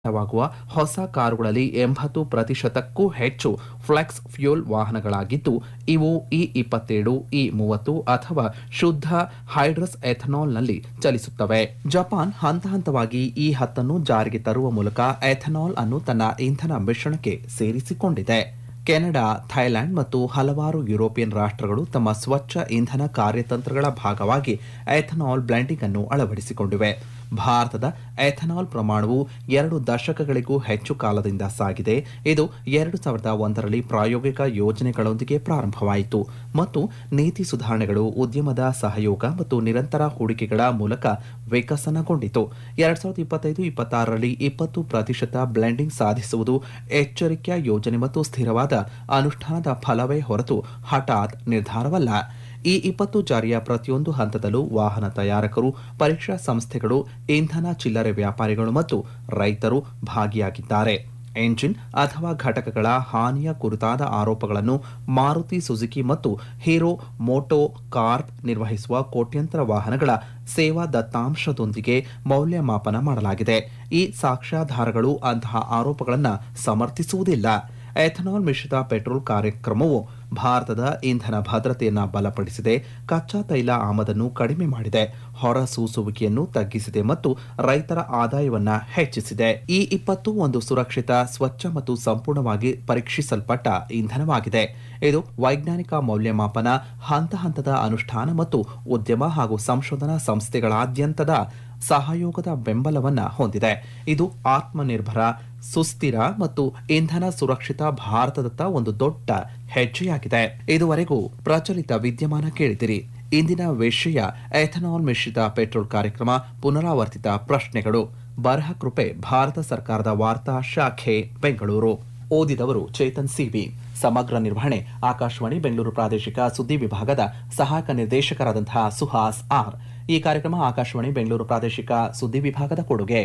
ಮಾರಾಟವಾಗುವ ಹೊಸ ಕಾರುಗಳಲ್ಲಿ ಎಂಬತ್ತು ಪ್ರತಿಶತಕ್ಕೂ ಹೆಚ್ಚು ಫ್ಲೆಕ್ಸ್ ಫ್ಯೂಲ್ ವಾಹನಗಳಾಗಿದ್ದು ಇವು ಇ ಇಪ್ಪತ್ತೇಳು ಇ ಮೂವತ್ತು ಅಥವಾ ಶುದ್ಧ ಹೈಡ್ರಸ್ ಎಥನಾಲ್ನಲ್ಲಿ ಚಲಿಸುತ್ತವೆ ಜಪಾನ್ ಹಂತ ಹಂತವಾಗಿ ಇ ಹತ್ತನ್ನು ಜಾರಿಗೆ ತರುವ ಮೂಲಕ ಎಥನಾಲ್ ಅನ್ನು ತನ್ನ ಇಂಧನ ಮಿಶ್ರಣಕ್ಕೆ ಸೇರಿಸಿಕೊಂಡಿದೆ ಕೆನಡಾ ಥೈಲ್ಯಾಂಡ್ ಮತ್ತು ಹಲವಾರು ಯುರೋಪಿಯನ್ ರಾಷ್ಟ್ರಗಳು ತಮ್ಮ ಸ್ವಚ್ಛ ಇಂಧನ ಕಾರ್ಯತಂತ್ರಗಳ ಭಾಗವಾಗಿ ಎಥನಾಲ್ ಬ್ಲೆಂಡಿಂಗ್ ಅನ್ನು ಅಳವಡಿಸಿಕೊಂಡಿವೆ ಭಾರತದ ಎಥನಾಲ್ ಪ್ರಮಾಣವು ಎರಡು ದಶಕಗಳಿಗೂ ಹೆಚ್ಚು ಕಾಲದಿಂದ ಸಾಗಿದೆ ಇದು ಎರಡು ಸಾವಿರದ ಒಂದರಲ್ಲಿ ಪ್ರಾಯೋಗಿಕ ಯೋಜನೆಗಳೊಂದಿಗೆ ಪ್ರಾರಂಭವಾಯಿತು ಮತ್ತು ನೀತಿ ಸುಧಾರಣೆಗಳು ಉದ್ಯಮದ ಸಹಯೋಗ ಮತ್ತು ನಿರಂತರ ಹೂಡಿಕೆಗಳ ಮೂಲಕ ವಿಕಸನಗೊಂಡಿತು ಎರಡ್ ಸಾವಿರದ ಇಪ್ಪತ್ತೈದು ಇಪ್ಪತ್ತಾರರಲ್ಲಿ ಇಪ್ಪತ್ತು ಪ್ರತಿಶತ ಬ್ಲೆಂಡಿಂಗ್ ಸಾಧಿಸುವುದು ಎಚ್ಚರಿಕೆಯ ಯೋಜನೆ ಮತ್ತು ಸ್ಥಿರವಾದ ಅನುಷ್ಠಾನದ ಫಲವೇ ಹೊರತು ಹಠಾತ್ ನಿರ್ಧಾರವಲ್ಲ ಈ ಇಪ್ಪತ್ತು ಜಾರಿಯ ಪ್ರತಿಯೊಂದು ಹಂತದಲ್ಲೂ ವಾಹನ ತಯಾರಕರು ಪರೀಕ್ಷಾ ಸಂಸ್ಥೆಗಳು ಇಂಧನ ಚಿಲ್ಲರೆ ವ್ಯಾಪಾರಿಗಳು ಮತ್ತು ರೈತರು ಭಾಗಿಯಾಗಿದ್ದಾರೆ ಎಂಜಿನ್ ಅಥವಾ ಘಟಕಗಳ ಹಾನಿಯ ಕುರಿತಾದ ಆರೋಪಗಳನ್ನು ಮಾರುತಿ ಸುಜುಕಿ ಮತ್ತು ಹೀರೋ ಮೋಟೋ ಕಾರ್ಪ್ ನಿರ್ವಹಿಸುವ ಕೋಟ್ಯಂತರ ವಾಹನಗಳ ಸೇವಾ ದತ್ತಾಂಶದೊಂದಿಗೆ ಮೌಲ್ಯಮಾಪನ ಮಾಡಲಾಗಿದೆ ಈ ಸಾಕ್ಷ್ಯಾಧಾರಗಳು ಅಂತಹ ಆರೋಪಗಳನ್ನು ಸಮರ್ಥಿಸುವುದಿಲ್ಲ ಎಥನಾಲ್ ಮಿಶ್ರಿತ ಪೆಟ್ರೋಲ್ ಕಾರ್ಯಕ್ರಮವು ಭಾರತದ ಇಂಧನ ಭದ್ರತೆಯನ್ನು ಬಲಪಡಿಸಿದೆ ಕಚ್ಚಾ ತೈಲ ಆಮದನ್ನು ಕಡಿಮೆ ಮಾಡಿದೆ ಹೊರಸೂಸುವಿಕೆಯನ್ನು ತಗ್ಗಿಸಿದೆ ಮತ್ತು ರೈತರ ಆದಾಯವನ್ನ ಹೆಚ್ಚಿಸಿದೆ ಈ ಇಪ್ಪತ್ತು ಒಂದು ಸುರಕ್ಷಿತ ಸ್ವಚ್ಛ ಮತ್ತು ಸಂಪೂರ್ಣವಾಗಿ ಪರೀಕ್ಷಿಸಲ್ಪಟ್ಟ ಇಂಧನವಾಗಿದೆ ಇದು ವೈಜ್ಞಾನಿಕ ಮೌಲ್ಯಮಾಪನ ಹಂತ ಹಂತದ ಅನುಷ್ಠಾನ ಮತ್ತು ಉದ್ಯಮ ಹಾಗೂ ಸಂಶೋಧನಾ ಸಂಸ್ಥೆಗಳಾದ್ಯಂತದ ಸಹಯೋಗದ ಬೆಂಬಲವನ್ನ ಹೊಂದಿದೆ ಇದು ಆತ್ಮನಿರ್ಭರ ಸುಸ್ಥಿರ ಮತ್ತು ಇಂಧನ ಸುರಕ್ಷಿತ ಭಾರತದತ್ತ ಒಂದು ದೊಡ್ಡ ಹೆಜ್ಜೆಯಾಗಿದೆ ಇದುವರೆಗೂ ಪ್ರಚಲಿತ ವಿದ್ಯಮಾನ ಕೇಳಿದಿರಿ ಇಂದಿನ ವಿಷಯ ಎಥನಾಲ್ ಮಿಶ್ರಿತ ಪೆಟ್ರೋಲ್ ಕಾರ್ಯಕ್ರಮ ಪುನರಾವರ್ತಿತ ಪ್ರಶ್ನೆಗಳು ಬರಹ ಕೃಪೆ ಭಾರತ ಸರ್ಕಾರದ ವಾರ್ತಾ ಶಾಖೆ ಬೆಂಗಳೂರು ಓದಿದವರು ಚೇತನ್ ಸಿವಿ ಸಮಗ್ರ ನಿರ್ವಹಣೆ ಆಕಾಶವಾಣಿ ಬೆಂಗಳೂರು ಪ್ರಾದೇಶಿಕ ಸುದ್ದಿ ವಿಭಾಗದ ಸಹಾಯಕ ನಿರ್ದೇಶಕರಾದಂತಹ ಸುಹಾಸ್ ಆರ್ ಈ ಕಾರ್ಯಕ್ರಮ ಆಕಾಶವಾಣಿ ಬೆಂಗಳೂರು ಪ್ರಾದೇಶಿಕ ಸುದ್ದಿ ವಿಭಾಗದ ಕೊಡುಗೆ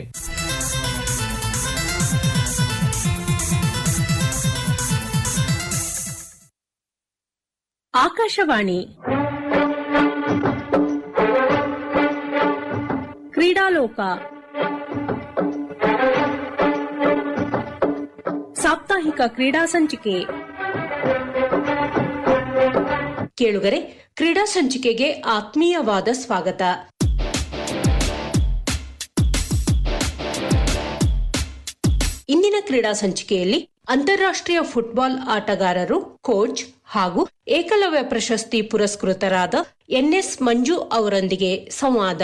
ಆಕಾಶವಾಣಿ ಕ್ರೀಡಾಲೋಕ ಸಾಪ್ತಾಹಿಕ ಕ್ರೀಡಾ ಸಂಚಿಕೆ ಕೇಳುಗರೆ ಕ್ರೀಡಾ ಸಂಚಿಕೆಗೆ ಆತ್ಮೀಯವಾದ ಸ್ವಾಗತ ಇಂದಿನ ಕ್ರೀಡಾ ಸಂಚಿಕೆಯಲ್ಲಿ ಅಂತಾರಾಷ್ಟ್ರೀಯ ಫುಟ್ಬಾಲ್ ಆಟಗಾರರು ಕೋಚ್ ಹಾಗೂ ಏಕಲವ್ಯ ಪ್ರಶಸ್ತಿ ಪುರಸ್ಕೃತರಾದ ಎನ್ಎಸ್ ಮಂಜು ಅವರೊಂದಿಗೆ ಸಂವಾದ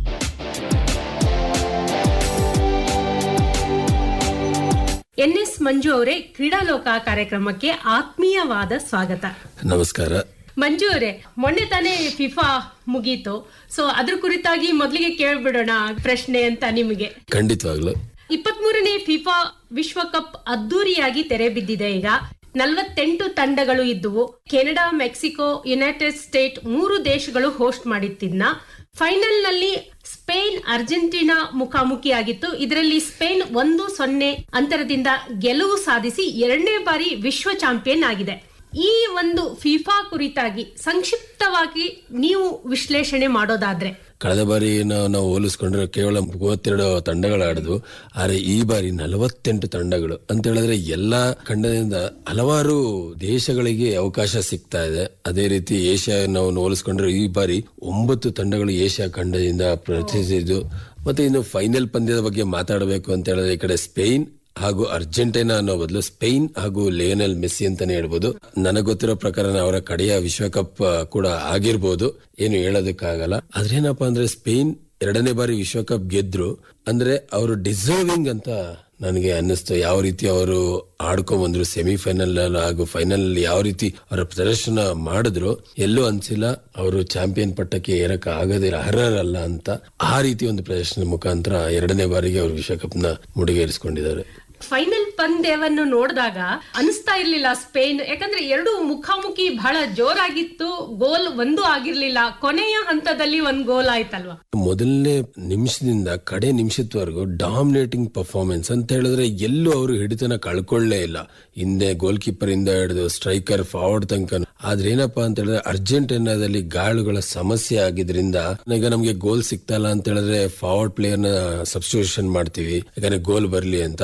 ಎನ್ಎಸ್ ಮಂಜು ಅವರೇ ಕ್ರೀಡಾಲೋಕ ಕಾರ್ಯಕ್ರಮಕ್ಕೆ ಆತ್ಮೀಯವಾದ ಸ್ವಾಗತ ನಮಸ್ಕಾರ ಮಂಜು ಅವರೇ ಮೊನ್ನೆ ತಾನೇ ಫಿಫಾ ಮುಗೀತು ಸೊ ಅದ್ರ ಕುರಿತಾಗಿ ಮೊದಲಿಗೆ ಕೇಳ್ಬಿಡೋಣ ಪ್ರಶ್ನೆ ಅಂತ ನಿಮಗೆ ಖಂಡಿತವಾಗ್ಲು ಇಪ್ಪತ್ಮೂರನೇ ಫಿಫಾ ವಿಶ್ವಕಪ್ ಅದ್ದೂರಿಯಾಗಿ ತೆರೆ ಬಿದ್ದಿದೆ ಈಗ ನಲವತ್ತೆಂಟು ತಂಡಗಳು ಇದ್ದುವು ಕೆನಡಾ ಮೆಕ್ಸಿಕೋ ಯುನೈಟೆಡ್ ಸ್ಟೇಟ್ ಮೂರು ದೇಶಗಳು ಹೋಸ್ಟ್ ಮಾಡಿತ್ತಿದ್ನ ಫೈನಲ್ ನಲ್ಲಿ ಸ್ಪೇನ್ ಅರ್ಜೆಂಟೀನಾ ಮುಖಾಮುಖಿಯಾಗಿತ್ತು ಇದರಲ್ಲಿ ಸ್ಪೇನ್ ಒಂದು ಸೊನ್ನೆ ಅಂತರದಿಂದ ಗೆಲುವು ಸಾಧಿಸಿ ಎರಡನೇ ಬಾರಿ ವಿಶ್ವ ಚಾಂಪಿಯನ್ ಆಗಿದೆ ಈ ಒಂದು ಫಿಫಾ ಕುರಿತಾಗಿ ಸಂಕ್ಷಿಪ್ತವಾಗಿ ನೀವು ವಿಶ್ಲೇಷಣೆ ಮಾಡೋದಾದ್ರೆ ಕಳೆದ ಬಾರಿ ನಾವು ನಾವು ಹೋಲಿಸ್ಕೊಂಡ್ರೆ ಕೇವಲ ಮೂವತ್ತೆರಡು ತಂಡಗಳು ಆಡಿದ್ವು ಆದ್ರೆ ಈ ಬಾರಿ ನಲವತ್ತೆಂಟು ತಂಡಗಳು ಅಂತ ಹೇಳಿದ್ರೆ ಎಲ್ಲಾ ಖಂಡದಿಂದ ಹಲವಾರು ದೇಶಗಳಿಗೆ ಅವಕಾಶ ಸಿಗ್ತಾ ಇದೆ ಅದೇ ರೀತಿ ಏಷ್ಯಾ ನಾವು ಹೋಲಿಸ್ಕೊಂಡ್ರೆ ಈ ಬಾರಿ ಒಂಬತ್ತು ತಂಡಗಳು ಏಷ್ಯಾ ಖಂಡದಿಂದ ಪ್ರತಿನಿಧಿಸಿದ್ದು ಮತ್ತೆ ಇನ್ನು ಫೈನಲ್ ಪಂದ್ಯದ ಬಗ್ಗೆ ಮಾತಾಡಬೇಕು ಅಂತ ಹೇಳಿದ್ರೆ ಈ ಕಡೆ ಸ್ಪೇನ್ ಹಾಗೂ ಅರ್ಜೆಂಟೈನಾ ಅನ್ನೋ ಬದಲು ಸ್ಪೇನ್ ಹಾಗೂ ಲಿಯೋನೆಲ್ ಮೆಸ್ಸಿ ಅಂತಾನೆ ಹೇಳ್ಬೋದು ನನಗೆ ಗೊತ್ತಿರೋ ಪ್ರಕಾರ ಅವರ ಕಡೆಯ ವಿಶ್ವಕಪ್ ಆ, ಕೂಡ ಆಗಿರ್ಬೋದು ಏನು ಹೇಳೋದಕ್ಕಾಗಲ್ಲ ಆದ್ರೇನಪ್ಪ ಅಂದ್ರೆ ಸ್ಪೇನ್ ಎರಡನೇ ಬಾರಿ ವಿಶ್ವಕಪ್ ಗೆದ್ರು ಅಂದ್ರೆ ಅವರು ಡಿಸರ್ವಿಂಗ್ ಅಂತ ನನಗೆ ಅನ್ನಿಸ್ತು ಯಾವ ರೀತಿ ಅವರು ಆಡ್ಕೊಂಡ್ ಬಂದ್ರು ಸೆಮಿಫೈನಲ್ ಹಾಗೂ ಫೈನಲ್ ಯಾವ ರೀತಿ ಅವರ ಪ್ರದರ್ಶನ ಮಾಡಿದ್ರು ಎಲ್ಲೂ ಅನ್ಸಿಲ್ಲ ಅವರು ಚಾಂಪಿಯನ್ ಪಟ್ಟಕ್ಕೆ ಏರಕ ಆಗದಿರ ಅರ್ಹರಲ್ಲ ಅಂತ ಆ ರೀತಿ ಒಂದು ಪ್ರದರ್ಶನ ಮುಖಾಂತರ ಎರಡನೇ ಬಾರಿಗೆ ಅವರು ವಿಶ್ವಕಪ್ ನ ಮುಡಿಗೇರಿಸಿಕೊಂಡಿದ್ದಾರೆ ಫೈನಲ್ ಪಂದ್ಯವನ್ನು ನೋಡಿದಾಗ ಅನಿಸ್ತಾ ಇರ್ಲಿಲ್ಲ ಸ್ಪೇನ್ ಯಾಕಂದ್ರೆ ಎರಡು ಮುಖಾಮುಖಿ ಬಹಳ ಜೋರಾಗಿತ್ತು ಗೋಲ್ ಒಂದು ಆಗಿರ್ಲಿಲ್ಲ ಕೊನೆಯ ಹಂತದಲ್ಲಿ ಒಂದ್ ಗೋಲ್ ಆಯ್ತಲ್ವಾ ಮೊದಲನೇ ನಿಮಿಷದಿಂದ ಕಡೆ ನಿಮಿಷದವರೆಗೂ ಡಾಮಿನೇಟಿಂಗ್ ಪರ್ಫಾರ್ಮೆನ್ಸ್ ಅಂತ ಹೇಳಿದ್ರೆ ಎಲ್ಲೂ ಅವರು ಹಿಡಿತನ ಕಳ್ಕೊಳ್ಳೇ ಇಲ್ಲ ಹಿಂದೆ ಗೋಲ್ ಕೀಪರ್ ಇಂದ ಹಿಡಿದು ಸ್ಟ್ರೈಕರ್ ಫಾರ್ವರ್ಡ್ ತನಕ ಆದ್ರೆ ಏನಪ್ಪಾ ಅಂತ ಹೇಳಿದ್ರೆ ಅರ್ಜೆಂಟೀನಾದಲ್ಲಿ ಗಾಳುಗಳ ಸಮಸ್ಯೆ ಆಗಿದ್ರಿಂದ ಈಗ ನಮ್ಗೆ ಗೋಲ್ ಸಿಗ್ತಾ ಇಲ್ಲ ಅಂತ ಹೇಳಿದ್ರೆ ಫಾರ್ವರ್ಡ್ ಪ್ಲೇಯರ್ ನ ಸಬ್ಸ್ಟಿಟ್ಯೂಷನ್ ಮಾಡ್ತೀವಿ ಯಾಕಂದ್ರೆ ಗೋಲ್ ಬರ್ಲಿ ಅಂತ